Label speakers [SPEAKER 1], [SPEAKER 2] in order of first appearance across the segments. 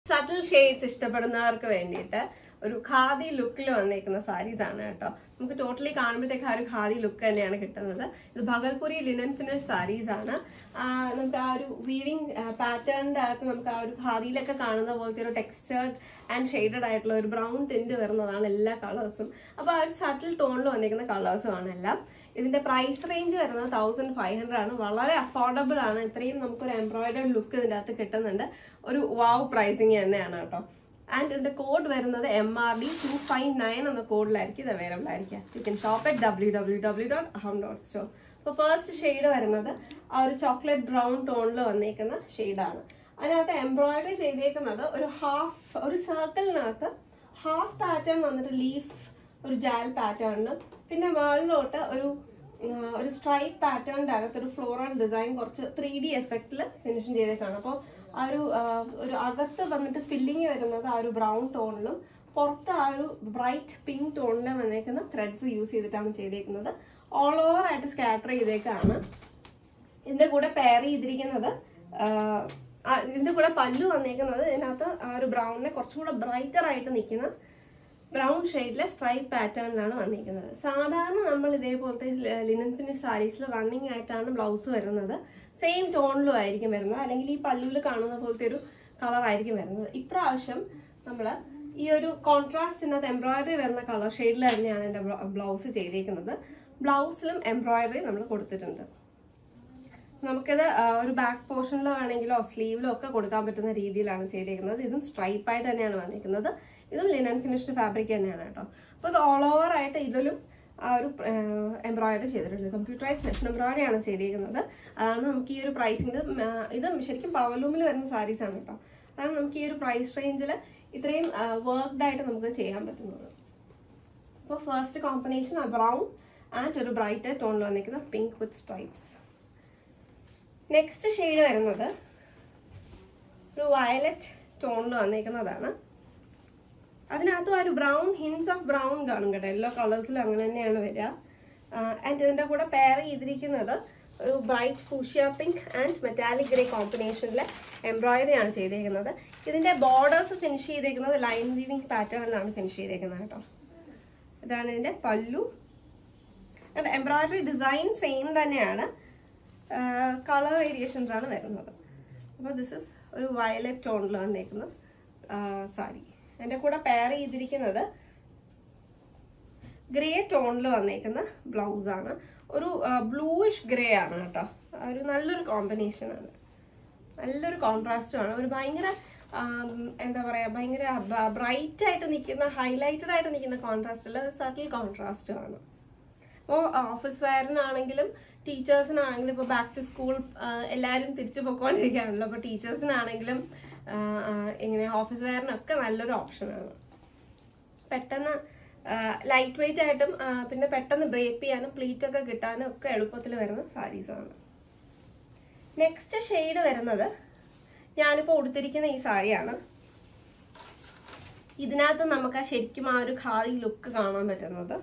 [SPEAKER 1] subtle shades ഇഷ്ടപ്പെടുന്നവർക്ക് വേണ്ടിയിട്ട് ഒരു ഖാദി ലുക്കിൽ വന്നേക്കുന്ന സാരീസ് ആണ് കേട്ടോ നമുക്ക് ടോട്ടലി കാണുമ്പോഴത്തേക്ക് ആ ഒരു ഖാദി ലുക്ക് തന്നെയാണ് കിട്ടുന്നത് ഇത് ഭഗൽപുരി ലിനൻ ഫിനിഷ് സാരീസ് ആണ് ആ, നമുക്ക് ആ ഒരു വീവിങ് പാറ്റേണിന്റെ അകത്ത് നമുക്ക് ആ ഒരു ഖാദിയിലൊക്കെ കാണുന്ന പോലത്തെ ഒരു ടെക്സ്ചേർഡ് ആൻഡ് ഷെയ്ഡഡ് ആയിട്ടുള്ള ഒരു ബ്രൗൺ ടിൻറ്റ് വരുന്നതാണ് എല്ലാ കളേഴ്സും അപ്പോൾ ആ ഒരു സട്ടിൽ ടോണിൽ വന്നിരിക്കുന്ന കളേഴ്സും ആണ് എല്ലാം ഇതിന്റെ പ്രൈസ് റേഞ്ച് വരുന്നത് തൗസൻഡ് ഫൈവ് ഹൺഡ്രഡ് ആണ് വളരെ അഫോർഡബിൾ ആണ് ഇത്രയും നമുക്കൊരു എംബ്രോയിഡറി ലുക്ക് ഇതിൻ്റെ അകത്ത് കിട്ടുന്നുണ്ട് ഒരു വാവ് പ്രൈസിങ് തന്നെയാണ് കേട്ടോ ആൻഡ് ഇതിന്റെ കോഡ് വരുന്നത് M R D two five nine എന്ന കോഡിലായിരിക്കും ഇത് അവൈലബിൾ ആയിരിക്കുക you can shop at W W W dot Aham dot store അപ്പോൾ ഫസ്റ്റ് ഷെയ്ഡ് വരുന്നത് ആ ഒരു ചോക്ലേറ്റ് ബ്രൗൺ ടോണിൽ വന്നേക്കുന്ന ഷെയ്ഡാണ് അതിനകത്ത് എംബ്രോയിഡറി ചെയ്തേക്കുന്നത് ഒരു ഹാഫ് ഒരു സർക്കിളിനകത്ത് ഹാഫ് പാറ്റേൺ വന്നിട്ട് ലീഫ് ഒരു ജാൽ പാറ്റേണിലും പിന്നെ മുകളിലോട്ട് ഒരു ആ, ഒരു സ്ട്രൈപ്പ് പാറ്റേണിന്റെ അകത്ത് ഒരു ഫ്ലോറൽ ഡിസൈൻ കുറച്ച് ത്രീ ഡി എഫക്റ്റിൽ ഫിനിഷിങ് ചെയ്തേക്കാണ് അപ്പോൾ ആ ഒരു ആ, ഒരു അകത്ത് വന്നിട്ട് ഫില്ലിങ് വരുന്നത് ആ ഒരു ബ്രൗൺ ടോണിലും പുറത്ത് ആ ഒരു ബ്രൈറ്റ് പിങ്ക് ടോണിലും വന്നേക്കുന്ന ത്രെഡ്സ് യൂസ് ചെയ്തിട്ടാണ് ചെയ്തേക്കുന്നത് ഓൾ ഓവർ ആയിട്ട് സ്കാറ്റർ ചെയ്തേക്കാണ് ഇതിന്റെ കൂടെ പെയർ ചെയ്തിരിക്കുന്നത് ആ, ആ, ഇതിന്റെ കൂടെ പല്ലു വന്നേക്കുന്നത് ഇതിനകത്ത് ആ ഒരു ബ്രൗണിനെ കുറച്ചും കൂടെ ബ്രൈറ്റർ ആയിട്ട് നിൽക്കുന്ന ബ്രൗൺ ഷെയ്ഡിലെ സ്ട്രൈപ്പ് പാറ്റേണിലാണ് വന്നിരിക്കുന്നത് സാധാരണ നമ്മൾ ഇതേപോലത്തെ ലിനൻ ഫിനിഷ് സാരീസിൽ റണ്ണിങ് ആയിട്ടാണ് ബ്ലൗസ് വരുന്നത് സെയിം ടോണിലും ആയിരിക്കും വരുന്നത് അല്ലെങ്കിൽ ഈ പല്ലുവിൽ കാണുന്ന പോലത്തെ ഒരു കളർ ആയിരിക്കും വരുന്നത് ഇപ്രാവശ്യം നമ്മൾ ഈ ഒരു കോൺട്രാസ്റ്റിനകത്ത് എംബ്രോയിഡറി വരുന്ന കളർ ഷെയ്ഡിൽ തന്നെയാണ് എൻ്റെ ബ്ലൗസ് ചെയ്തേക്കുന്നത് ബ്ലൗസിലും എംബ്രോയിഡറി നമ്മൾ കൊടുത്തിട്ടുണ്ട് നമുക്കിത് ആ, ഒരു ബാക്ക് പോർഷനിലോ ആണെങ്കിലോ സ്ലീവിലോ ഒക്കെ കൊടുക്കാൻ പറ്റുന്ന രീതിയിലാണ് ചെയ്തേക്കുന്നത് ഇതും സ്ട്രൈപ്പ് ആയിട്ട് തന്നെയാണ് വന്നിരിക്കുന്നത് ഇതും ലിനൻ ഫിനിഷ്ഡ് ഫാബ്രിക് തന്നെയാണ് കേട്ടോ അപ്പോൾ ഇത് ഓൾ ഓവർ ആയിട്ട് ഇതിലും ആ ഒരു എംബ്രോയിഡറി ചെയ്തിട്ടുണ്ട് കമ്പ്യൂട്ടറൈസ് മെഷീൻ എംബ്രോയിഡറി ആണ് ചെയ്തിരിക്കുന്നത് അതാണ് നമുക്ക് ഈ ഒരു പ്രൈസിങ് ഇത് ശരിക്കും പവലൂമിൽ വരുന്ന സാരീസ് ആണ് കേട്ടോ അതാണ് നമുക്ക് ഈ ഒരു പ്രൈസ് റേഞ്ചിൽ ഇത്രയും വർക്ക്ഡ് ആയിട്ട് നമുക്ക് ചെയ്യാൻ പറ്റുന്നത് അപ്പോൾ ഫസ്റ്റ് കോമ്പിനേഷൻ ആ ബ്രൗൺ ആൻഡ് ഒരു ബ്രൈറ്റ് ടോണിൽ വന്നിരിക്കുന്ന pink with stripes next shade വരുന്നത് ഒരു വയലറ്റ് ടോണിൽ വന്നിരിക്കുന്നതാണ് അതിനകത്തും ആ ഒരു ബ്രൗൺ ഹിൻസ് ഓഫ് ബ്രൗൺ കാണും കേട്ടോ എല്ലാ കളേഴ്സിലും അങ്ങനെ തന്നെയാണ് വരിക ആൻഡ് ഇതിൻ്റെ കൂടെ പെയർ ചെയ്തിരിക്കുന്നത് ഒരു bright fuchsia pink and metallic grey കോമ്പിനേഷനിലെ എംബ്രോയിഡറി ആണ് ചെയ്തേക്കുന്നത് ഇതിൻ്റെ ബോർഡേഴ്സ് ഫിനിഷ് ചെയ്തേക്കുന്നത് ലൈൻ വീവിങ് പാറ്റേണിലാണ് ഫിനിഷ് ചെയ്തേക്കുന്നത് കേട്ടോ ഇതാണ് ഇതിൻ്റെ പല്ലു എംബ്രോയിഡറി ഡിസൈൻ സെയിം തന്നെയാണ് കളർ വേരിയേഷൻസ് ആണ് വരുന്നത് അപ്പോൾ ദിസ് ഇസ് ഒരു വയലറ്റ് ടോണിൽ വന്നേക്കുന്ന സാരി എൻ്റെ കൂടെ പെയർ ചെയ്തിരിക്കുന്നത് ഗ്രേ ടോണിൽ വന്നേക്കുന്ന ബ്ലൗസാണ് ഒരു ബ്ലൂയിഷ് ഗ്രേ ആണ് കേട്ടോ ആ ഒരു നല്ലൊരു കോമ്പിനേഷനാണ് നല്ലൊരു കോൺട്രാസ്റ്റും ആണ് ഒരു ഭയങ്കര ആം, എന്താ പറയാ ഭയങ്കര ബ്രൈറ്റ് ആയിട്ട് നിൽക്കുന്ന ഹൈലൈറ്റഡ് ആയിട്ട് നിൽക്കുന്ന കോൺട്രാസ്റ്റ് അല്ല സട്ടിൽ കോൺട്രാസ്റ്റും ആണ് അപ്പോൾ ഓഫീസ് വെയറിനാണെങ്കിലും ടീച്ചേഴ്സിനാണെങ്കിലും ഇപ്പോൾ ബാക്ക് ടു സ്കൂൾ എല്ലാവരും തിരിച്ചു പോയിക്കൊണ്ടിരിക്കുകയാണല്ലോ അപ്പോൾ ടീച്ചേഴ്സിനാണെങ്കിലും ഇങ്ങനെ ഓഫീസ് വെയറിനൊക്കെ നല്ലൊരു ഓപ്ഷനാണ് പെട്ടെന്ന് ലൈറ്റ് വെയിറ്റ് ആയിട്ടും ആ, പിന്നെ പെട്ടെന്ന് ബ്രേപ്പ് ചെയ്യാനും പ്ലീറ്റ് ഒക്കെ കിട്ടാനും ഒക്കെ എളുപ്പത്തിൽ വരുന്ന സാരീസാണ് നെക്സ്റ്റ് ഷെയ്ഡ് വരുന്നത് ഞാനിപ്പോൾ ഉടുത്തിരിക്കുന്ന ഈ സാരിയാണ് ഇതിനകത്ത് നമുക്ക് ആ ശരിക്കും ആ ഒരു ഖാദി ലുക്ക് കാണാൻ പറ്റുന്നത്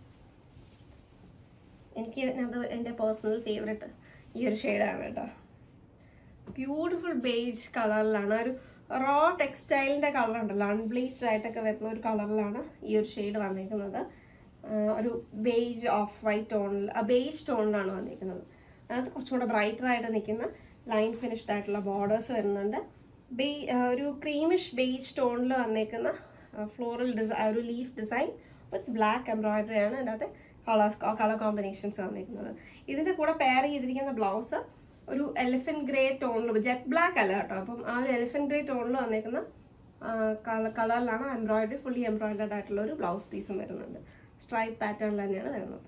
[SPEAKER 1] എനിക്ക് അത് എൻ്റെ പേഴ്സണൽ ഫേവറേറ്റ് ഈ ഒരു ഷെയ്ഡാണ് കേട്ടോ ബ്യൂട്ടിഫുൾ ബേജ് കളറിലാണ് ആ ഒരു റോ ടെക്സ്റ്റൈലിൻ്റെ കളർ ഉണ്ടല്ലോ അൺബ്ലീച്ച്ഡ് ആയിട്ടൊക്കെ വരുന്ന ഒരു കളറിലാണ് ഈ ഒരു ഷെയ്ഡ് വന്നിരിക്കുന്നത് ആഹ് ഒരു ബേജ് ഓഫ് വൈറ്റ് ടോണിൽ ബേജ് ടോണിലാണ് വന്നിരിക്കുന്നത് അത് കുറച്ചും കൂടെ ബ്രൈറ്റർ ആയിട്ട് നിൽക്കുന്ന ലൈൻ ഫിനിഷ്ഡ് ആയിട്ടുള്ള ബോർഡേഴ്സ് വരുന്നുണ്ട് ബേ ആഹ് ഒരു ക്രീമിഷ് ബേജ് ടോണിൽ വന്നേക്കുന്ന ഫ്ലോറൽ ഡിസൈൻ ഒരു leaf design with black embroidery ആണ് അതിനകത്ത് കളേഴ്സ് കളർ കോമ്പിനേഷൻസ് വന്നിരിക്കുന്നത് ഇതിൻ്റെ കൂടെ പെയർ ചെയ്തിരിക്കുന്ന ബ്ലൗസ് ഒരു എലിഫന്റ് ഗ്രേ ടോണിൽ ജെറ്റ് ബ്ലാക്ക് അല്ല കേട്ടോ അപ്പം ആ ഒരു എലിഫന്റ് ഗ്രേ ടോണിൽ വന്നേക്കുന്ന കളറിലാണ് എംബ്രോയിഡറി ഫുള്ളി എംബ്രോയിഡർഡ് ആയിട്ടുള്ള ഒരു ബ്ലൗസ് പീസും വരുന്നുണ്ട് സ്ട്രൈപ്പ് പാറ്റേണിൽ തന്നെയാണ് വരുന്നത്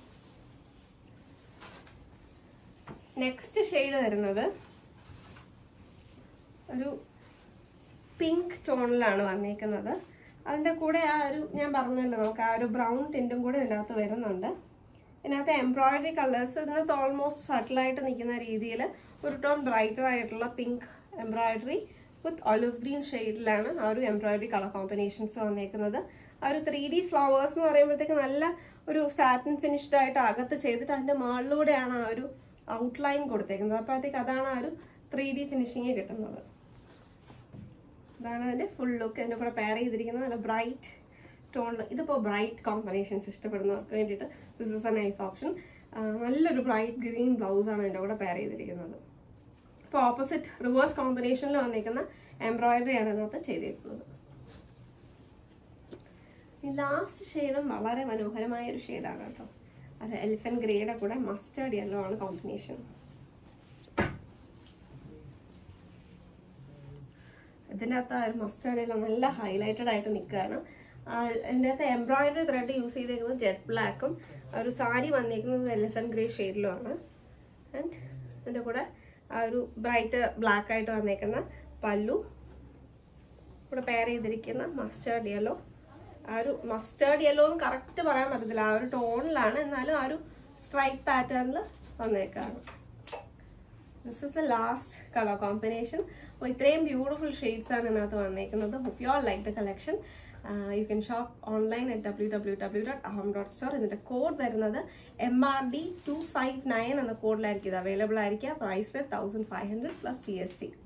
[SPEAKER 1] നെക്സ്റ്റ് ഷെയ്ഡ് വരുന്നത് ഒരു പിങ്ക് ടോണിലാണ് വന്നേക്കുന്നത് അതിൻ്റെ കൂടെ ആ ഒരു ഞാൻ പറഞ്ഞല്ലോ നമുക്ക് ആ ഒരു ബ്രൗൺ ടിൻറ്റും കൂടെ ഇതിനകത്ത് വരുന്നുണ്ട് ഇതിനകത്ത് എംബ്രോയിഡറി കളേഴ്സ് ഇതിനകത്ത് ഓൾമോസ്റ്റ് സട്ടിലായിട്ട് നിൽക്കുന്ന രീതിയിൽ ഒരു ടോൺ ബ്രൈറ്റർ ആയിട്ടുള്ള pink embroidery with olive green ഷെയ്ഡിലാണ് ആ ഒരു എംബ്രോയിഡറി കളർ കോമ്പിനേഷൻസ് വന്നേക്കുന്നത് ആ ഒരു ത്രീ ഡി ഫ്ലവേഴ്സ് എന്ന് പറയുമ്പോഴത്തേക്ക് നല്ല ഒരു സാറ്റിൻ ഫിനിഷ്ഡ് ആയിട്ട് അകത്ത് ചെയ്തിട്ട് അതിൻ്റെ മുകളിലൂടെയാണ് ആ ഒരു ഔട്ട്ലൈൻ കൊടുത്തേക്കുന്നത് അപ്പോഴത്തേക്ക് അതാണ് ആ ഒരു ത്രീ ഡി ഫിനിഷിങ് കിട്ടുന്നത് ഇതാണ് അതിൻ്റെ ഫുൾ ലുക്ക് എൻ്റെ കൂടെ പെയർ ചെയ്തിരിക്കുന്നത് നല്ല ബ്രൈറ്റ് ടോൺ ഇതിപ്പോൾ ബ്രൈറ്റ് കോമ്പിനേഷൻസ് ഇഷ്ടപ്പെടുന്നവർക്ക് വേണ്ടിയിട്ട് this is a nice option നല്ലൊരു ബ്രൈറ്റ് ഗ്രീൻ ബ്ലൗസാണ് എൻ്റെ കൂടെ പെയർ ചെയ്തിരിക്കുന്നത് ഇപ്പോൾ ഓപ്പോസിറ്റ് റിവേഴ്സ് കോമ്പിനേഷനിൽ വന്നിരിക്കുന്ന എംബ്രോയിഡറി ആണ് ഇതിനകത്ത് ചെയ്തിരിക്കുന്നത് ഈ ലാസ്റ്റ് ഷെയ്ഡും വളരെ മനോഹരമായ ഒരു ഷെയ്ഡാണ് കേട്ടോ ഒരു എലിഫൻറ്റ് ഗ്രേയുടെ കൂടെ മസ്റ്റേർഡ് യെല്ലോ ആണ് കോമ്പിനേഷൻ ഇതിൻ്റെ അകത്ത് ആ ഒരു മസ്റ്റേർഡ് യെല്ലോ നല്ല ഹൈലൈറ്റഡ് ആയിട്ട് നിൽക്കുകയാണ് ഇതിൻ്റെ അകത്ത് എംബ്രോയിഡറി ത്രെഡ് യൂസ് ചെയ്തേക്കുന്നത് ജെറ്റ് ബ്ലാക്കും ഒരു സാരി വന്നിരിക്കുന്നത് എലിഫൻറ്റ് ഗ്രേ ഷെയ്ഡിലുമാണ് ആൻഡ് ഇതിൻ്റെ കൂടെ ആ ഒരു ബ്രൈറ്റ് ബ്ലാക്ക് ആയിട്ട് വന്നേക്കുന്ന പല്ലു ഇവിടെ പെയർ ചെയ്തിരിക്കുന്ന മസ്റ്റേർഡ് യെല്ലോ ആ ഒരു മസ്റ്റേർഡ് യെല്ലോ എന്ന് കറക്റ്റ് പറയാൻ പറ്റത്തില്ല ആ ഒരു ടോണിലാണ് എന്നാലും ആ ഒരു സ്ട്രൈപ്പ് പാറ്റേണിൽ വന്നേക്കാണ് this is a last colour combination അപ്പോൾ ഇത്രയും ബ്യൂട്ടിഫുൾ ഷെയ്ഡ്സ് ആണ് ഇതിനകത്ത് വന്നേക്കുന്നത് hope you all like the collection you can shop online at W W W dot Aham dot store ഇതിൻ്റെ കോഡ് വരുന്നത് M R D two five nine എന്ന കോഡിലായിരിക്കും ഇത് അവൈലബിൾ ആയിരിക്കുക price thousand five hundred plus G S T